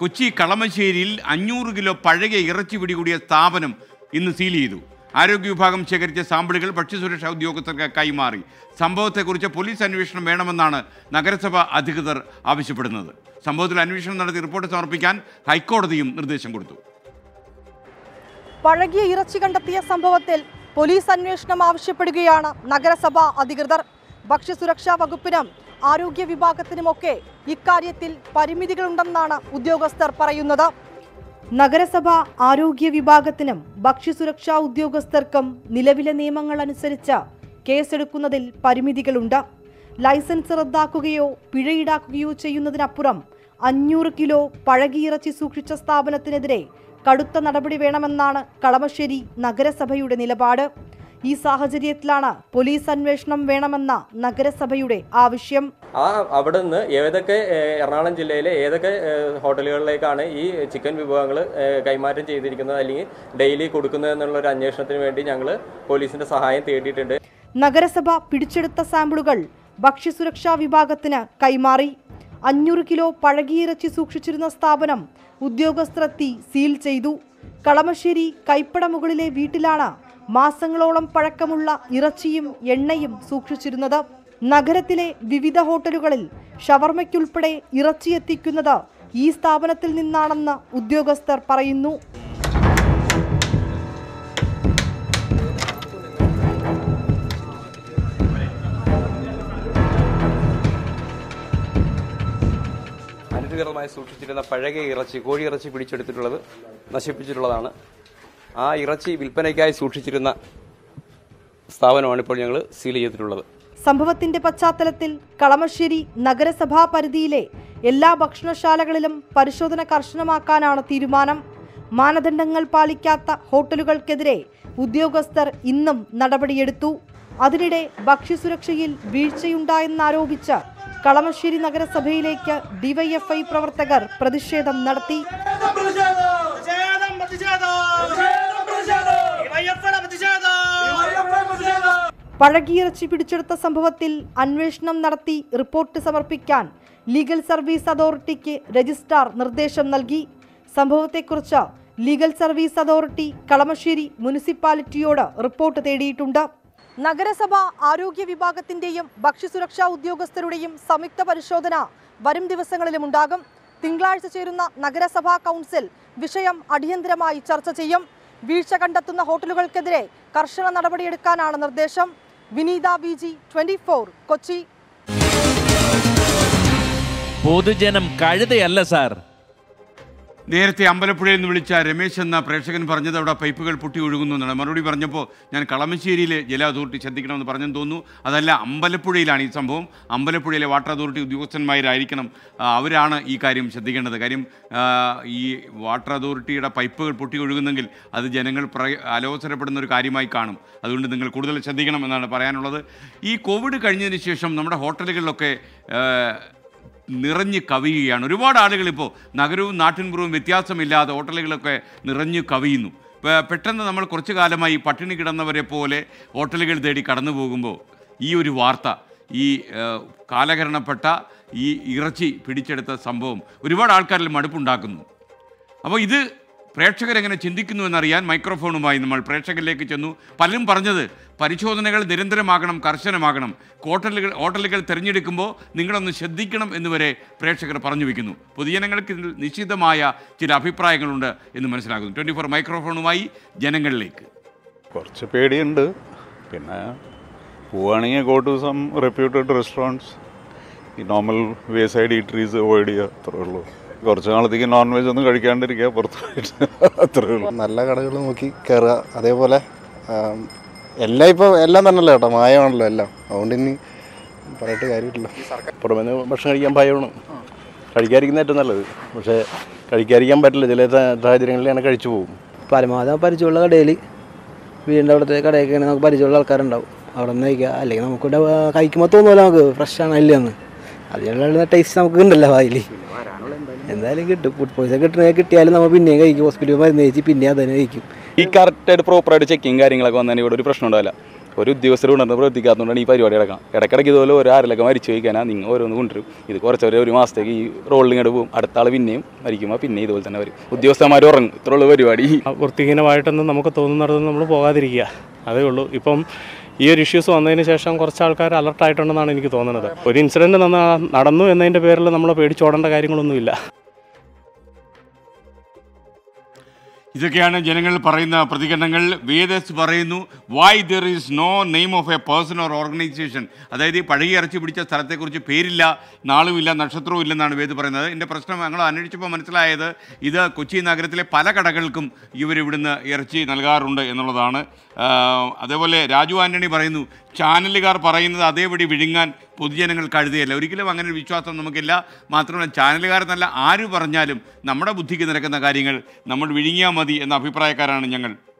കൊച്ചി കളമശ്ശേരിയിൽ അഞ്ഞൂറ് കിലോ പഴകിയ ഇറച്ചി പിടികൂടിയ സ്ഥാപനം ഇന്ന് സീൽ ചെയ്തു ആരോഗ്യ വിഭാഗം ശേഖരിച്ച സാമ്പിളുകൾ ഭക്ഷ്യസുരക്ഷാ ഉദ്യോഗസ്ഥർക്ക് കൈമാറി സംഭവത്തെക്കുറിച്ച് പോലീസ് അന്വേഷണം വേണമെന്നാണ് നഗരസഭ അധികൃതർ ആവശ്യപ്പെടുന്നത് സംഭവത്തിൽ അന്വേഷണം നടത്തി റിപ്പോർട്ട് സമർപ്പിക്കാൻ ഹൈക്കോടതിയും നിർദ്ദേശം കൊടുത്തു പഴകിയ ഇറച്ചി കണ്ടെത്തിയ സംഭവത്തിൽ പോലീസ് അന്വേഷണം ആവശ്യപ്പെടുകയാണ് നഗരസഭ അധികൃതർ ഭക്ഷ്യസുരക്ഷാ വകുപ്പിനും ആരോഗ്യ വിഭാഗത്തിനുമൊക്കെ ഇക്കാര്യത്തിൽ പരിമിതികളുണ്ടെന്നാണ് ഉദ്യോഗസ്ഥർ പറയുന്നത് നഗരസഭ ആരോഗ്യ വിഭാഗത്തിനും ഭക്ഷ്യസുരക്ഷാ ഉദ്യോഗസ്ഥർക്കും നിലവിലെ നിയമങ്ങൾ അനുസരിച്ച് കേസെടുക്കുന്നതിൽ പരിമിതികളുണ്ട് ലൈസൻസ് റദ്ദാക്കുകയോ പിഴ ഈടാക്കുകയോ ചെയ്യുന്നതിനപ്പുറം അഞ്ഞൂറ് കിലോ പഴകിയിറച്ചി സൂക്ഷിച്ച സ്ഥാപനത്തിനെതിരെ കടുത്ത നടപടി വേണമെന്നാണ് കളമശ്ശേരി നഗരസഭയുടെ നിലപാട് ഈ സാഹചര്യത്തിലാണ് പോലീസ് അന്വേഷണം വേണമെന്ന നഗരസഭയുടെ ആവശ്യം ആ അവിടെ നിന്ന് ഏതൊക്കെ ഏഹ്, എറണാകുളം ജില്ലയിലെ ഏതൊക്കെ ഏഹ്, ഹോട്ടലുകളിലേക്കാണ് ഈ ചിക്കൻ വിഭവങ്ങൾ കൈമാറ്റം ചെയ്തിരിക്കുന്നത് അല്ലെങ്കിൽ ഡെയിലി കൊടുക്കുന്നത് എന്നുള്ള ഒരു അന്വേഷണത്തിന് വേണ്ടി ഞങ്ങൾ പോലീസിന്റെ സഹായം തേടിയിട്ടുണ്ട് നഗരസഭ പിടിച്ചെടുത്ത സാമ്പിളുകൾ ഭക്ഷ്യസുരക്ഷാ വിഭാഗത്തിന് കൈമാറി അഞ്ഞൂറ് കിലോ പഴകിയിറച്ചി സൂക്ഷിച്ചിരുന്ന സ്ഥാപനം ഉദ്യോഗസ്ഥരെത്തി സീൽ ചെയ്തു കളമശ്ശേരി കൈപ്പട മുകളിലെ വീട്ടിലാണ് മാസങ്ങളോളം പഴക്കമുള്ള ഇറച്ചിയും എണ്ണയും സൂക്ഷിച്ചിരുന്നത് നഗരത്തിലെ വിവിധ ഹോട്ടലുകളിൽ ഷവർമയ്ക്കുൾപ്പെടെ ഇറച്ചി എത്തിക്കുന്നത് ഈ സ്ഥാപനത്തിൽ നിന്നാണെന്ന് ഉദ്യോഗസ്ഥർ പറയുന്നു അനധികൃതമായി സൂക്ഷിച്ചിരുന്ന പഴകിയ ഇറച്ചി കോഴി ഇറച്ചി പിടിച്ചെടുത്തിട്ടുള്ളത് നശിപ്പിച്ചിട്ടുള്ളതാണ് ആ ഇറച്ചി വിൽപ്പനയ്ക്കായി സൂക്ഷിച്ചിരുന്ന സ്ഥാപനമാണ് ഇപ്പോൾ ഞങ്ങൾ സീൽ ചെയ്തിട്ടുള്ളത് സംഭവത്തിന്റെ പശ്ചാത്തലത്തിൽ കളമശ്ശേരി നഗരസഭാ പരിധിയിലെ എല്ലാ ഭക്ഷണശാലകളിലും പരിശോധന കർശനമാക്കാനാണ് തീരുമാനം മാനദണ്ഡങ്ങൾ പാലിക്കാത്ത ഹോട്ടലുകൾക്കെതിരെ ഉദ്യോഗസ്ഥർ ഇന്നും നടപടിയെടുത്തു അതിനിടെ ഭക്ഷ്യസുരക്ഷയിൽ വീഴ്ചയുണ്ടായെന്നാരോപിച്ച് കളമശ്ശേരി നഗരസഭയിലേക്ക് ഡിവൈഎഫ്ഐ പ്രവർത്തകർ പ്രതിഷേധം നടത്തി പഴകിയിറച്ചി പിടിച്ചെടുത്ത സംഭവത്തിൽ അന്വേഷണം നടത്തി റിപ്പോർട്ട് സമർപ്പിക്കാൻ ലീഗൽ സർവീസ് അതോറിറ്റിക്ക് രജിസ്ട്രാർ നിർദ്ദേശം നൽകി സംഭവത്തെക്കുറിച്ച് ലീഗൽ സർവീസ് അതോറിറ്റി കളമശ്ശേരി മുനിസിപ്പാലിറ്റിയോട് റിപ്പോർട്ട് തേടിയിട്ടുണ്ട് നഗരസഭ ആരോഗ്യ വിഭാഗത്തിന്റെയും ഭക്ഷ്യസുരക്ഷാ ഉദ്യോഗസ്ഥരുടെയും സംയുക്ത പരിശോധന വരും ദിവസങ്ങളിലും ഉണ്ടാകും തിങ്കളാഴ്ച ചേരുന്ന നഗരസഭാ കൗൺസിൽ വിഷയം അടിയന്തരമായി ചർച്ച ചെയ്യും വീഴ്ച കണ്ടെത്തുന്ന ഹോട്ടലുകൾക്കെതിരെ കർശന നടപടിയെടുക്കാനാണ് നിർദ്ദേശം Vineetha V G twenty four Kochi പൊതുജനം കഴുതയല്ല സാർ നേരത്തെ അമ്പലപ്പുഴയിൽ നിന്ന് വിളിച്ച രമേശ് എന്ന പ്രേക്ഷകൻ പറഞ്ഞത് അവിടെ പൈപ്പുകൾ പൊട്ടി ഒഴുകുന്നു എന്നാണ് മറുപടി പറഞ്ഞപ്പോൾ ഞാൻ കളമശ്ശേരിയിലെ ജല അതോറിറ്റി ശ്രദ്ധിക്കണമെന്ന് പറഞ്ഞെന്ന് തോന്നുന്നു അതല്ല അമ്പലപ്പുഴയിലാണ് ഈ സംഭവം അമ്പലപ്പുഴയിലെ വാട്ടർ അതോറിറ്റി ഉദ്യോഗസ്ഥന്മാരായിരിക്കണം ആ, അവരാണ് ഈ കാര്യം ശ്രദ്ധിക്കേണ്ടത് കാര്യം ആ, ഈ വാട്ടർ അതോറിറ്റിയുടെ പൈപ്പുകൾ പൊട്ടി ഒഴുകുന്നെങ്കിൽ അത് ജനങ്ങൾ പ്ര അലോസരപ്പെടുന്ന ഒരു കാര്യമായി കാണും അതുകൊണ്ട് നിങ്ങൾ കൂടുതൽ ശ്രദ്ധിക്കണം എന്നാണ് പറയാനുള്ളത് ഈ കോവിഡ് കഴിഞ്ഞതിന് ശേഷം നമ്മുടെ ഹോട്ടലുകളിലൊക്കെ ആ, നിറഞ്ഞ് കവിയുകയാണ് ഒരുപാട് ആളുകൾ ഇപ്പോൾ നഗരവും നാട്ടിൻപുറവും വ്യത്യാസമില്ലാതെ ഹോട്ടലുകളൊക്കെ നിറഞ്ഞു കവിയുന്നു പെ- പെട്ടെന്ന് നമ്മൾ കുറച്ചു കാലമായി പട്ടിണി കിടന്നവരെ പോലെ ഹോട്ടലുകൾ തേടി കടന്നു പോകുമ്പോൾ ഈ ഒരു വാർത്ത ഈ ഏഹ്, കാലഹരണപ്പെട്ട ഈ ഇറച്ചി പിടിച്ചെടുത്ത സംഭവം ഒരുപാട് ആൾക്കാരിൽ മടുപ്പുണ്ടാക്കുന്നു അപ്പോൾ ഇത് പ്രേക്ഷകരെങ്ങനെ ചിന്തിക്കുന്നു എന്നറിയാൻ മൈക്രോഫോണുമായി നമ്മൾ പ്രേക്ഷകരിലേക്ക് ചെന്നു പലരും പറഞ്ഞത് പരിശോധനകൾ നിരന്തരമാകണം കർശനമാകണം ഹോട്ടലുകൾ ഹോട്ടലുകൾ തിരഞ്ഞെടുക്കുമ്പോൾ നിങ്ങളൊന്ന് ശ്രദ്ധിക്കണം എന്നുവരെ പ്രേക്ഷകർ പറഞ്ഞു വയ്ക്കുന്നു പൊതുജനങ്ങൾക്ക് ഇതിൽ നിശ്ചിതമായ ചില അഭിപ്രായങ്ങളുണ്ട് എന്ന് മനസ്സിലാക്കുന്നു ട്വൻറ്റി ഫോർ മൈക്രോഫോണുമായി ജനങ്ങളിലേക്ക് കുറച്ച് പേടിയുണ്ട് പിന്നെ പോവുകയാണെങ്കിൽ go to some reputed restaurants ഈ normal way side eateries avoid ചെയ്യുക അത്രേ ഉള്ളൂ കുറച്ച് നാളത്തേക്ക് നോൺ വെജ് ഒന്നും കഴിക്കാണ്ടിരിക്കുക പുറത്ത് പോയിട്ട് അത്രേ ഉള്ളൂ നല്ല കടകൾ നോക്കി കയറുക അതേപോലെ ആം, എല്ലാം ഇപ്പോൾ എല്ലാം തന്നെയല്ലേ കേട്ടോ മായമാണല്ലോ എല്ലാം അതുകൊണ്ട് ഇനി പറഞ്ഞിട്ട് കാര്യമില്ല പുറമേ നിന്ന് ഭക്ഷണം കഴിക്കാൻ ഭയമാണ് കഴിക്കാതിരിക്കുന്ന ഏറ്റവും നല്ലത് പക്ഷേ കഴിക്കാതിരിക്കാൻ പറ്റില്ല ചില സാ- സാഹചര്യങ്ങളിൽ ഞാൻ കഴിച്ചു പോകും പരമാവധി പരിചയമുള്ള കടയിൽ വീടിൻ്റെ അവിടുത്തെ കടയൊക്കെ ആണെങ്കിൽ നമുക്ക് പരിചയമുള്ള ആൾക്കാരുണ്ടാവും അവിടെ നിന്ന് കഴിക്കുക അല്ലെങ്കിൽ നമുക്ക് ഇവിടെ കഴിക്കുമ്പോൾ തോന്നുമല്ലോ നമുക്ക് ഫ്രഷ് ആണ് ഇല്ലെന്ന് അതിനുള്ള ടേസ്റ്റ് നമുക്ക് ഉണ്ടല്ലോ വായിൽ എന്തായാലും കിട്ടും ഫുഡ് പോയിസൺ കിട്ടണ കിട്ടിയാലും നമ്മൾ പിന്നെയും കഴിക്കും ഹോസ്പിറ്റലിൽ മരുന്ന് കഴിച്ച് പിന്നെ അത് തന്നെ കഴിക്കും ഈ കറക്റ്റായിട്ട് പ്രോപ്പറായിട്ട് ചെക്കിങ് കാര്യങ്ങളൊക്കെ വന്നാൽ ഇവിടെ ഒരു പ്രശ്നം ഉണ്ടാവില്ല ഒരു ഉദ്യോഗസ്ഥർ ഉണർന്ന് പ്രവർത്തിക്കാത്തതുകൊണ്ടാണ് ഈ പരിപാടി നടക്കണം ഇടയ്ക്കിടയ്ക്ക് ഇതുപോലെ ഓരോ ആരിലൊക്കെ മരിച്ചു വയ്ക്കാനാ നിങ്ങൾ ഓരോന്ന് കൊണ്ടുവരും ഇത് കുറച്ചവരെ ഒരു മാസത്തേക്ക് ഈ റോളിൽ ഇങ്ങോട്ട് പോകും അടുത്ത ആൾ പിന്നെയും മരിക്കുമ്പോൾ പിന്നെ ഇതുപോലെ തന്നെ വരും ഉദ്യോഗസ്ഥന്മാർ ഉറങ്ങും ഇത്രയുള്ള പരിപാടി വൃത്തിഹീനമായിട്ടൊന്നും നമുക്ക് തോന്നുന്നിടത്ത് നമ്മൾ പോകാതിരിക്കുക അതേ ഉള്ളൂ ഇപ്പം ഈ ഒരു ഇഷ്യൂസ് വന്നതിന് ശേഷം കുറച്ച് ആൾക്കാർ അലർട്ടായിട്ടുണ്ടെന്നാണ് എനിക്ക് തോന്നുന്നത് ഒരു ഇൻസിഡൻറ്റ് നടന്നു എന്നതിൻ്റെ പേരിൽ നമ്മൾ പേടിച്ചോടേണ്ട കാര്യങ്ങളൊന്നുമില്ല ഇതൊക്കെയാണ് ജനങ്ങൾ പറയുന്ന പ്രതികരണങ്ങൾ വേദസ് പറയുന്നു why there is no name of a person or organisation അതായത് ഈ പഴകി ഇറച്ചി പിടിച്ച സ്ഥലത്തെക്കുറിച്ച് പേരില്ല നാളുമില്ല നക്ഷത്രവും ഇല്ലെന്നാണ് വേദ് പറയുന്നത് എൻ്റെ പ്രശ്നം ഞങ്ങൾ അന്വേഷിച്ചപ്പോൾ മനസ്സിലായത് ഇത് കൊച്ചി നഗരത്തിലെ പല കടകൾക്കും ഇവർ ഇവിടുന്ന് ഇറച്ചി നൽകാറുണ്ട് എന്നുള്ളതാണ് ആ, അതേപോലെ രാജു ആൻ്റണി പറയുന്നു ചാനലുകാർ പറയുന്നത് അതേപടി വിഴുങ്ങാൻ പൊതുജനങ്ങൾ കഴുതുകയല്ല ഒരിക്കലും അങ്ങനെ ഒരു വിശ്വാസം നമുക്കില്ല മാത്രമല്ല ചാനലുകാരെന്നല്ല ആര് പറഞ്ഞാലും നമ്മുടെ ബുദ്ധിക്ക് നിരക്കുന്ന കാര്യങ്ങൾ നമ്മൾ വിഴുങ്ങിയാൽ മതി എന്ന അഭിപ്രായക്കാരാണ് ഞങ്ങൾ